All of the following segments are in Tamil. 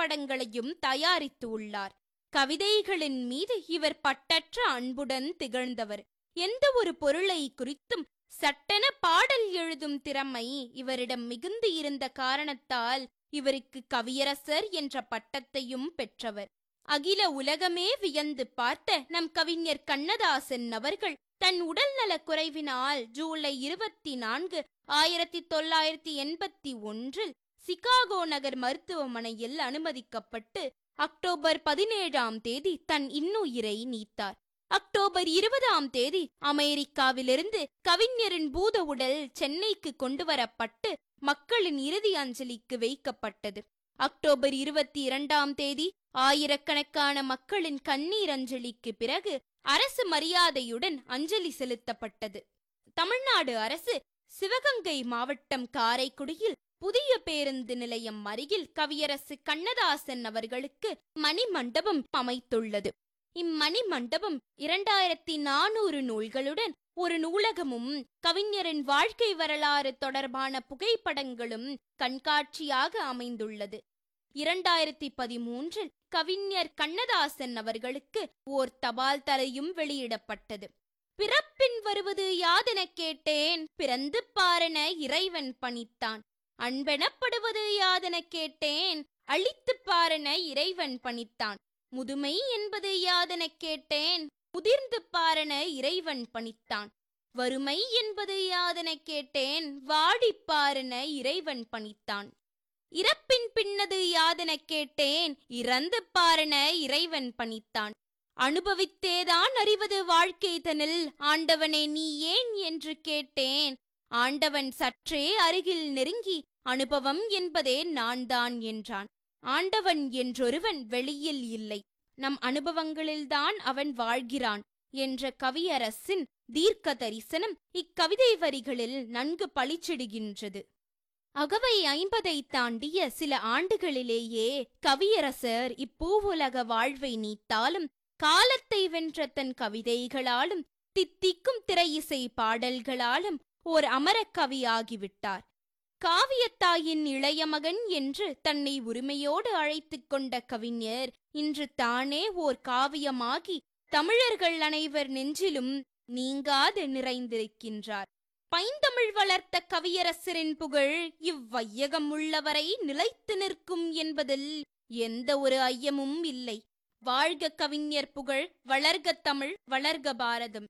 புகைப்படங்களையும் தயாரித்து உள்ளார் கவிதைகளின் மீது இவர் பட்டற்ற அன்புடன் திகழ்ந்தவர் எந்த ஒரு பொருளை குறித்தும் சட்டென பாடல் எழுதும் திறமை இவரிடம் மிகுந்து இருந்த காரணத்தால் இவருக்கு கவியரசர் என்ற பட்டத்தையும் பெற்றவர் அகில உலகமே வியந்து பார்த்த நம் கவிஞர் கண்ணதாசன் அவர்கள் தன் உடல்நலக் குறைவினால் ஜூலை இருபத்தி நான்கு ஆயிரத்தி தொள்ளாயிரத்தி எண்பத்தி ஒன்றில் சிகாகோ நகர் மருத்துவமனையில் அனுமதிக்கப்பட்டு அக்டோபர் பதினேழாம் தேதி தன் இன்னுயிரை நீத்தார் அக்டோபர் இருபதாம் தேதி அமெரிக்காவிலிருந்து கவிஞரின் பூத உடல் சென்னைக்கு கொண்டு வரப்பட்டு மக்களின் இறுதி அஞ்சலிக்கு வைக்கப்பட்டது அக்டோபர் இருபத்தி இரண்டாம் தேதி ஆயிரக்கணக்கான மக்களின் கண்ணீர் அஞ்சலிக்கு பிறகு அரசு மரியாதையுடன் அஞ்சலி செலுத்தப்பட்டது தமிழ்நாடு அரசு சிவகங்கை மாவட்டம் காரைக்குடியில் புதிய பேருந்து நிலையம் அருகில் கவியரசு கண்ணதாசன் அவர்களுக்கு மணிமண்டபம் அமைத்துள்ளது இம்மணி மண்டபம் இரண்டாயிரத்தி நானூறு நூல்களுடன் ஒரு நூலகமும் கவிஞரின் வாழ்க்கை வரலாறு தொடர்பான புகைப்படங்களும் கண்காட்சியாக அமைந்துள்ளது இரண்டாயிரத்தி பதிமூன்றில் கவிஞர் கண்ணதாசன் அவர்களுக்கு ஓர் தபால் தலையும் வெளியிடப்பட்டது பிறப்பின் வருவது யாதெனக் கேட்டேன் பிறந்து பாரென இறைவன் பணித்தான் அன்பெனப்படுவது யாதெனக் கேட்டேன் அழித்துப் பாரென இறைவன் பணித்தான் முதுமை என்பது யாதெனக் கேட்டேன் முதிர்ந்து பாரென இறைவன் பணித்தான் வறுமை என்பது யாதெனக் கேட்டேன் வாடிப் பாரென இறைவன் பணித்தான் இறப்பின் பின்னது யாதெனக் கேட்டேன் இறந்து பாரென இறைவன் பணித்தான் அனுபவித்தேதான் அறிவது வாழ்க்கை தனில் ஆண்டவனே நீ ஏன் என்று கேட்டேன் ஆண்டவன் சற்றே அருகில் நெருங்கி அனுபவம் என்பதே நான் தான் என்றான் ஆண்டவன் என்றொருவன் வெளியில் இல்லை நம் அனுபவங்களில்தான் அவன் வாழ்கிறான் என்ற கவியரசின் தீர்க்க தரிசனம் இக்கவிதை வரிகளில் நன்கு பளிச்சிடுகின்றது அகவை ஐம்பதை தாண்டிய சில ஆண்டுகளிலேயே கவியரசர் இப்பூவுலக வாழ்வை நீத்தாலும் காலத்தை வென்ற தன் கவிதைகளாலும் தித்திக்கும் திரையிசை பாடல்களாலும் ஓர் அமரக் கவியாகிவிட்டார் காவியத்தாயின் இளைய மகன் என்று தன்னை உரிமையோடு அழைத்துக் கொண்ட கவிஞர் இன்று தானே ஓர் காவியமாகி தமிழர்கள் அனைவர் நெஞ்சிலும் நீங்காது நிறைந்திருக்கின்றார் பைந்தமிழ் வளர்த்த கவியரசரின் புகழ் இவ்வையகம் உள்ளவரை நிலைத்து நிற்கும் என்பதில் எந்த ஒரு ஐயமும் இல்லை வாழ்க கவிஞர் புகழ் வளர்க தமிழ் வளர்க பாரதம்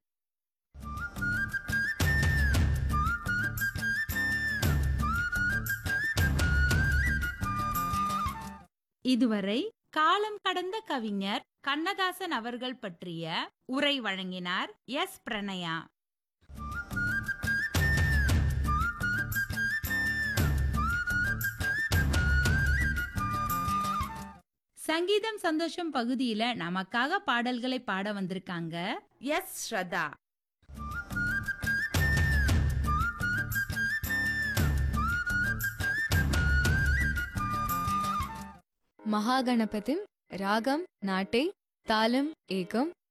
இதுவரை காலம் கடந்த கவிஞர் கண்ணதாசன் அவர்கள் பற்றிய உரை வழங்கினார் எஸ் பிரணயா சங்கீதம் சந்தோஷம் பகுதியில நமக்காக பாடல்களை பாட வந்திருக்காங்க எஸ் ஸ்ரதா महागणपतिं रागं नाटे तालम् एकं